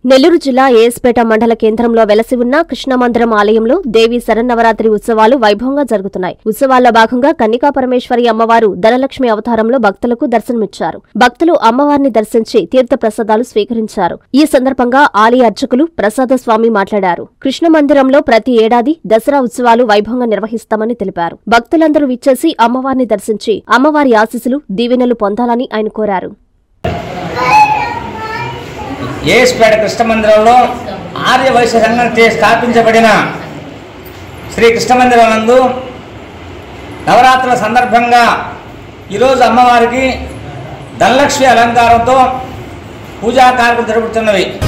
నెల్లూరు జిల్లా ఏఎస్పేట మండల కేంద్రంలో వెలసి ఉన్న కృష్ణమందిరం ఆలయంలో దేవి శరన్నవరాత్రి ఉత్సవాలు వైభవంగా జరుగుతున్నాయి ఉత్సవాల్లో భాగంగా కన్నికా పరమేశ్వరి అమ్మవారు ధనలక్ష్మి అవతారంలో భక్తులకు దర్శనమిచ్చారు భక్తులు అమ్మవారిని దర్శించి తీర్థ ప్రసాదాలు స్వీకరించారు ఈ సందర్భంగా ఆలయ అర్చకులు ప్రసాద స్వామి మాట్లాడారు కృష్ణ మందిరంలో ప్రతి ఏడాది దసరా ఉత్సవాలు వైభవంగా నిర్వహిస్తామని తెలిపారు భక్తులందరూ విచ్చేసి అమ్మవారిని దర్శించి అమ్మవారి ఆశీస్సులు దీవెనలు పొందాలని ఆయన కోరారు ఏఎస్పేట కృష్ణ మందిరంలో ఆర్య వైశ్య సంఘం చే స్థాపించబడిన శ్రీ కృష్ణ మందిరం నందు నవరాత్రుల సందర్భంగా ఈరోజు అమ్మవారికి ధనలక్ష్మి అలంకారంతో పూజా కార్యక్రమం జరుగుతున్నవి